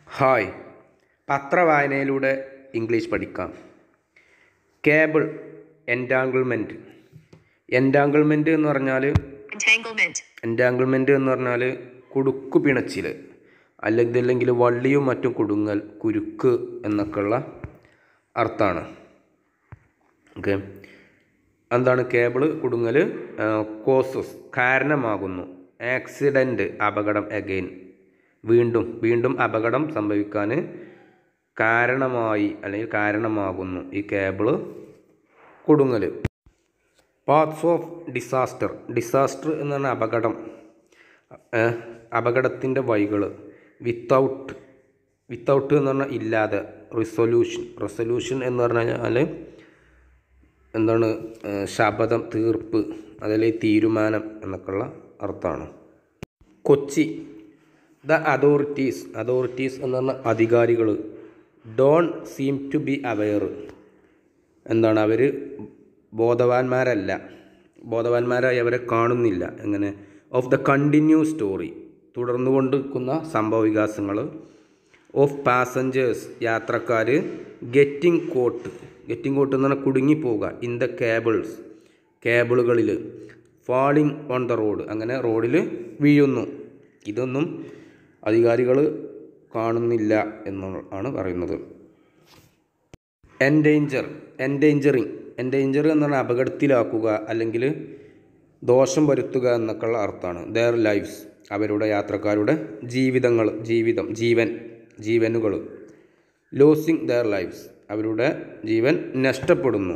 hi പത്രവായനയിലൂടെ English പഠിക്കാം cable entanglement entanglement എന്ന് പറഞ്ഞാൽ entanglement, എൻറ്റാങ്കിൾമെൻറ്റ് എന്ന് പറഞ്ഞാൽ കുടുക്കു പിണച്ചിൽ അല്ലെങ്കിൽ അല്ലെങ്കിൽ വള്ളിയും മറ്റും കുടുങ്ങൽ കുരുക്ക് എന്നൊക്കെയുള്ള അർത്ഥമാണ് ഓക്കെ എന്താണ് കേബിൾ കുടുങ്ങൽ കോസസ് കാരണമാകുന്നു ആക്സിഡൻറ്റ് അപകടം അഗെയിൻ വീണ്ടും വീണ്ടും അപകടം സംഭവിക്കാൻ കാരണമായി അല്ലെങ്കിൽ കാരണമാകുന്നു ഈ കേബിള് കുടുങ്ങൽ പാത്സ് ഓഫ് ഡിസാസ്റ്റർ ഡിസാസ്റ്റർ എന്ന് പറഞ്ഞാൽ അപകടം അപകടത്തിൻ്റെ വഴികൾ വിത്തൗട്ട് വിത്തൗട്ട് എന്ന് പറഞ്ഞാൽ ഇല്ലാതെ റിസൊല്യൂഷൻ റെസൊല്യൂഷൻ എന്ന് പറഞ്ഞു കഴിഞ്ഞാൽ എന്താണ് ഏഹ് ശപഥം തീർപ്പ് അതല്ലെങ്കിൽ തീരുമാനം എന്നൊക്കെയുള്ള അർത്ഥമാണ് കൊച്ചി ദ അതോറിറ്റീസ് അതോറിറ്റീസ് എന്ന് പറഞ്ഞ അധികാരികൾ don't seem to be aware എന്താണ് അവർ ബോധവാന്മാരല്ല ബോധവാന്മാരായി അവരെ കാണുന്നില്ല എങ്ങനെ ഓഫ് ദ കണ്ടിന്യൂ സ്റ്റോറി തുടർന്നു കൊണ്ടിരിക്കുന്ന സംഭവ വികാസങ്ങൾ ഓഫ് പാസഞ്ചേഴ്സ് യാത്രക്കാർ ഗെറ്റിംഗ് കോട്ട് ഗെറ്റിംഗ് കോട്ട് എന്ന് പറഞ്ഞാൽ കുടുങ്ങിപ്പോവുക ഇൻ ദ കേബിൾസ് കേബിളുകളിൽ ഫാളിങ് ഓൺ ദ റോഡ് അങ്ങനെ റോഡിൽ വീഴുന്നു ഇതൊന്നും അധികാരികൾ കാണുന്നില്ല എന്നാണ് പറയുന്നത് എൻഡേഞ്ചർ എൻഡേഞ്ചറിങ് എൻഡേഞ്ചർ എന്ന് പറഞ്ഞാൽ അപകടത്തിലാക്കുക അല്ലെങ്കിൽ ദോഷം വരുത്തുക എന്നൊക്കെയുള്ള അർത്ഥമാണ് ദെയർ ലൈഫ്സ് അവരുടെ യാത്രക്കാരുടെ ജീവിതങ്ങൾ ജീവിതം ജീവൻ ജീവനുകൾ ലോസിങ് ദെയർ ലൈഫ്സ് അവരുടെ ജീവൻ നഷ്ടപ്പെടുന്നു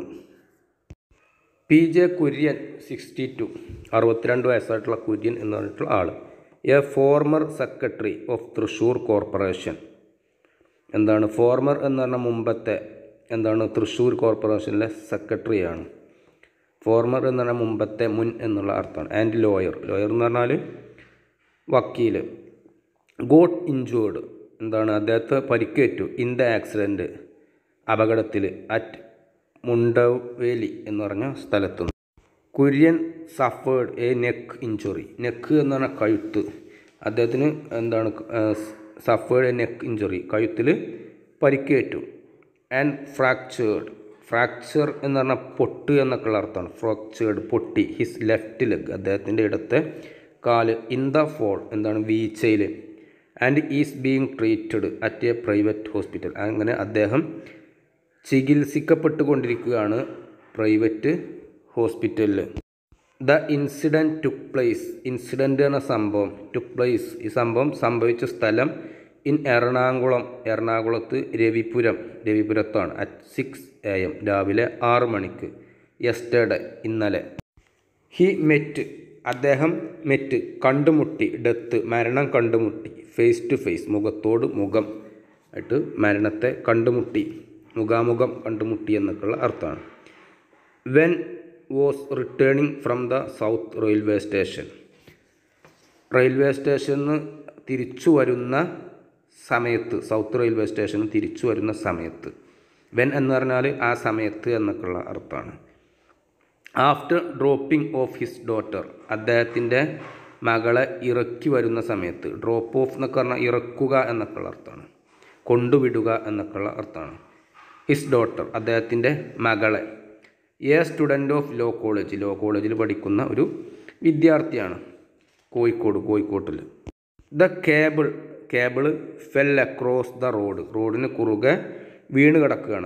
P J Kurian sixty two അറുപത്തിരണ്ട് വയസ്സായിട്ടുള്ള കുര്യൻ എന്ന് പറഞ്ഞിട്ടുള്ള ആൾ a former secretary of Thrissur corporation എന്താണ് ഫോർമർ എന്ന് പറഞ്ഞാൽ മുമ്പത്തെ എന്താണ് തൃശ്ശൂർ കോർപ്പറേഷനിലെ സെക്രട്ടറിയാണ് ഫോർമർ എന്ന് പറഞ്ഞാൽ മുമ്പത്തെ മുൻ എന്നുള്ള അർത്ഥമാണ് ആൻഡ് ലോയർ ലോയർ എന്ന് പറഞ്ഞാൽ വക്കീൽ ഗോട്ട് ഇഞ്ചുവേർഡ് എന്താണ് അദ്ദേഹത്തെ പരിക്കേറ്റു ഇൻ ദ ആക്സിഡൻറ്റ് അപകടത്തിൽ അറ്റ് മുണ്ടവേലി എന്ന് പറഞ്ഞ സ്ഥലത്ത് Kurian suffered a neck injury neck എന്ന് പറഞ്ഞാൽ കഴുത്ത് അദ്ദേഹത്തിന് എന്താണ് സഫേർഡ് എ നെക്ക് ഇഞ്ചുറി കഴുത്തിൽ പരിക്കേറ്റു ആൻഡ് ഫ്രാക്ചേർഡ് ഫ്രാക്ചർ എന്ന് പറഞ്ഞാൽ പൊട്ട് എന്നൊക്കെയുള്ള അർത്ഥമാണ് ഫ്രാക്ചേർഡ് പൊട്ടി ഹിസ് ലെഫ്റ്റ് ലെഗ് അദ്ദേഹത്തിൻ്റെ ഇടത്തെ കാല് ഇൻ ദ ഫോൾ എന്താണ് വീഴ്ചയിൽ and is being treated at a private hospital അങ്ങനെ അദ്ദേഹം ചികിത്സിക്കപ്പെട്ടുകൊണ്ടിരിക്കുകയാണ് പ്രൈവറ്റ് ഹോസ്പിറ്റലിൽ the incident took place incident എന്ന സംഭവം ടുക്ക് പ്ലേസ് ഈ സംഭവം സംഭവിച്ച സ്ഥലം ഇൻ എറണാകുളം എറണാകുളത്ത് രവിപുരം രവിപുരത്താണ് അറ്റ് സിക്സ് എ എം രാവിലെ ആറ് മണിക്ക് യെസ്റ്റർഡേ ഇന്നലെ ഹി മെറ്റ് അദ്ദേഹം മെറ്റ് കണ്ടുമുട്ടി ഡെത്ത് മരണം കണ്ടുമുട്ടി ഫേസ് ടു ഫേസ് മുഖത്തോട് മുഖം ആയിട്ട് മരണത്തെ കണ്ടുമുട്ടി മുഖാമുഖം കണ്ടുമുട്ടി എന്നൊക്കെയുള്ള അർത്ഥമാണ് when was returning from the south railway station railway സ്റ്റേഷനിൽ നിന്ന് തിരിച്ചു വരുന്ന സമയത്ത് സൗത്ത് റെയിൽവേ സ്റ്റേഷനിൽ തിരിച്ചു വരുന്ന സമയത്ത് വെൻ എന്ന് പറഞ്ഞാൽ ആ സമയത്ത് എന്നൊക്കെയുള്ള അർത്ഥമാണ് after dropping off his daughter അദ്ദേഹത്തിൻ്റെ മകളെ ഇറക്കി വരുന്ന സമയത്ത് ഡ്രോപ്പ് ഓഫ് എന്നൊക്കെ പറഞ്ഞാൽ ഇറക്കുക എന്നൊക്കെയുള്ള അർത്ഥമാണ് കൊണ്ടുവിടുക എന്നൊക്കെയുള്ള അർത്ഥമാണ് ഹിസ് ഡോട്ടർ അദ്ദേഹത്തിൻ്റെ മകളെ a student of law college law കോളേജിൽ പഠിക്കുന്ന ഒരു വിദ്യാർത്ഥിയാണ് കോഴിക്കോട് കോഴിക്കോട്ടിൽ the cable cable fell across the road റോഡിന് കുറുകെ വീണ് കിടക്കുകയാണ്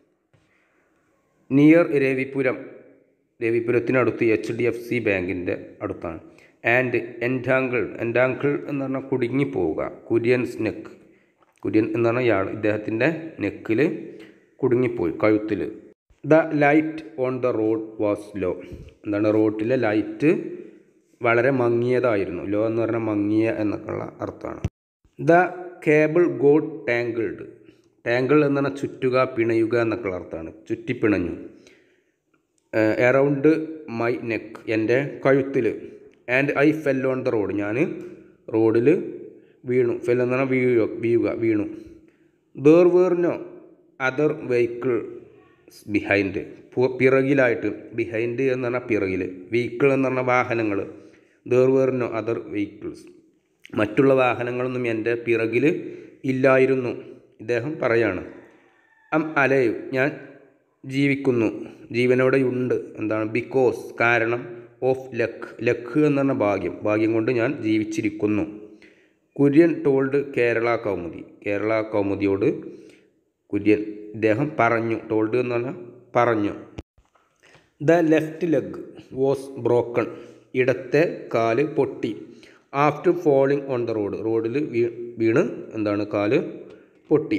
നിയർ രവിപുരം രവിപുരത്തിനടുത്ത് എച്ച് ഡി എഫ് സി ബാങ്കിൻ്റെ അടുത്താണ് ആൻഡ് എൻറ്റാങ്കിൾ എൻറ്റാങ്കിൾ എന്ന് പറഞ്ഞാൽ കുടുങ്ങിപ്പോവുക കുര്യൻസ് നെക്ക് കുര്യൻ എന്ന് പറഞ്ഞാൽ ഇയാൾ ഇദ്ദേഹത്തിൻ്റെ നെക്കിൽ കുടുങ്ങിപ്പോയി കഴുത്തിൽ the light on the road was low എന്താണ് റോഡിലെ ലൈറ്റ് വളരെ മങ്ങിയതായിരുന്നു ലോ എന്ന് പറഞ്ഞാൽ മങ്ങിയ എന്നൊക്കെയുള്ള അർത്ഥമാണ് the cable got tangled tangle എന്ന് പറഞ്ഞാൽ ചുറ്റുക പിണയുക എന്നൊക്കെയുള്ള അർത്ഥമാണ് ചുറ്റിപ്പിണഞ്ഞു എറൗണ്ട് മൈ നെക്ക് എൻ്റെ കഴുത്തിൽ and I fell on the road ഞാൻ റോഡിൽ വീണു ഫെൽ എന്ന് പറഞ്ഞാൽ വീഴുക വീഴുക വീണു there were no other vehicles behind പിറകിലായിട്ട് ബിഹൈൻഡ് എന്ന് പറഞ്ഞാൽ പിറകിൽ വെഹിക്കിൾ എന്ന് പറഞ്ഞാൽ വാഹനങ്ങൾ there were no other vehicles മറ്റുള്ള വാഹനങ്ങളൊന്നും എൻ്റെ പിറകിൽ ഇല്ലായിരുന്നു ഇദ്ദേഹം പറയാണ് അം അലൈവ് ഞാൻ ജീവിക്കുന്നു ജീവനോടെയുണ്ട് എന്താണ് ബിക്കോസ് കാരണം ഓഫ് ലക്ക് ലക്ക് എന്ന് പറഞ്ഞ ഭാഗ്യം ഭാഗ്യം കൊണ്ട് ഞാൻ ജീവിച്ചിരിക്കുന്നു കുര്യൻ ടോൾഡ് കേരള കൗമുദി കേരള കൗമുദിയോട് കുര്യൻ ഇദ്ദേഹം പറഞ്ഞു ടോൾഡ് എന്ന് പറഞ്ഞാൽ പറഞ്ഞു the left leg was broken ഇടത്തെ കാല് പൊട്ടി after falling on the road റോഡിൽ വീ വീണ് എന്താണ് കാല് പൊട്ടി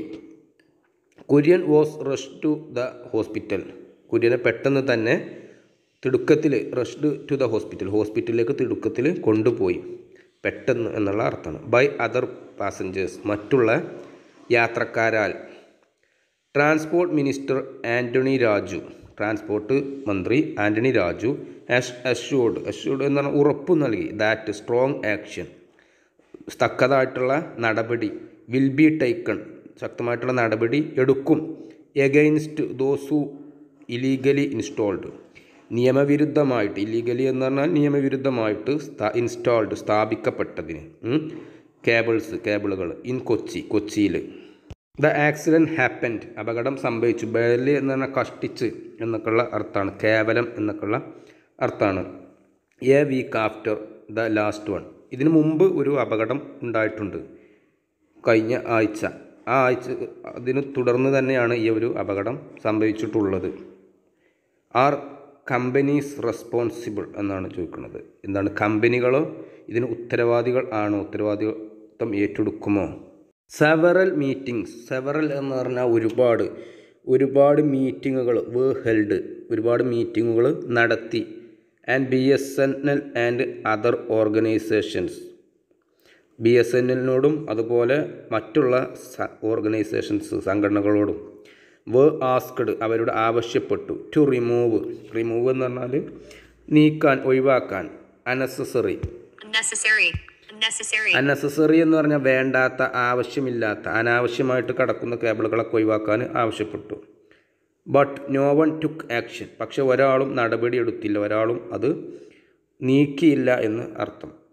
Kurian was rush to the hospital കുര്യനെ പെട്ടെന്ന് തന്നെ തിടുക്കത്തിൽ റഷ്ഡ് ടു ദ ഹോസ്പിറ്റൽ ഹോസ്പിറ്റലിലേക്ക് തിടുക്കത്തിൽ കൊണ്ടുപോയി പെട്ടെന്ന് എന്നുള്ള അർത്ഥമാണ് ബൈ അതർ പാസഞ്ചേഴ്സ് മറ്റുള്ള യാത്രക്കാരാൽ transport minister Antony Raju transport മന്ത്രി ആൻ്റണി രാജു ആഷ് അഷ്യൂർഡ് അഷ്യൂർഡ് എന്ന് പറഞ്ഞാൽ ഉറപ്പ് നൽകി ദാറ്റ് സ്ട്രോങ് ആക്ഷൻ തക്കതായിട്ടുള്ള നടപടി വിൽ ബി ടേക്കൺ ശക്തമായിട്ടുള്ള നടപടി എടുക്കും against those who illegally installed നിയമവിരുദ്ധമായിട്ട് ഇല്ലീഗലി എന്ന് പറഞ്ഞാൽ നിയമവിരുദ്ധമായിട്ട് സ്ഥാ ഇൻസ്റ്റാൾഡ് സ്ഥാപിക്കപ്പെട്ടതിന് കേബിൾസ് കേബിളുകൾ ഇൻ കൊച്ചി കൊച്ചിയിൽ ദ ആക്സിഡൻറ്റ് ഹാപ്പൻഡ് അപകടം സംഭവിച്ചു ബേലി എന്ന് പറഞ്ഞാൽ കഷ്ടിച്ച് എന്നൊക്കെയുള്ള അർത്ഥമാണ് കേവലം എന്നൊക്കെയുള്ള അർത്ഥമാണ് a week after the last one ഇതിനു മുമ്പ് ഒരു അപകടം ഉണ്ടായിട്ടുണ്ട് കഴിഞ്ഞ ആഴ്ച ആ ആഴ്ച അതിന് തുടർന്ന് തന്നെയാണ് ഈ ഒരു അപകടം സംഭവിച്ചിട്ടുള്ളത് ആർ കമ്പനീസ് റെസ്പോൺസിബിൾ എന്നാണ് ചോദിക്കുന്നത് എന്താണ് കമ്പനികളോ ഇതിന് ഉത്തരവാദികൾ ആണോ ഉത്തരവാദിത്വം ഏറ്റെടുക്കുമോ സെവറൽ മീറ്റിംഗ്സ് സെവറൽ എന്ന് പറഞ്ഞാൽ ഒരുപാട് ഒരുപാട് മീറ്റിങ്ങുകൾ വേ ഹെൽഡ് ഒരുപാട് മീറ്റിങ്ങുകൾ നടത്തി and B S N L and other organisations B S N എല്ലിനോടും അതുപോലെ മറ്റുള്ള ഓർഗനൈസേഷൻസ് സംഘടനകളോടും വേ ആസ്ക്ഡ് അവരോട് ആവശ്യപ്പെട്ടു ടു റിമൂവ് റിമൂവ് എന്ന് പറഞ്ഞാൽ നീക്കാൻ ഒഴിവാക്കാൻ അനസസറി unnecessary, unnecessary, അനസസറി എന്ന് പറഞ്ഞാൽ വേണ്ടാത്ത ആവശ്യമില്ലാത്ത അനാവശ്യമായിട്ട് കിടക്കുന്ന കേബിളുകളൊക്കെ ഒഴിവാക്കാൻ ആവശ്യപ്പെട്ടു but no one took action പക്ഷെ ഒരാളും നടപടി എടുത്തില്ല ഒരാളും അത് നീക്കിയില്ല എന്ന് അർത്ഥം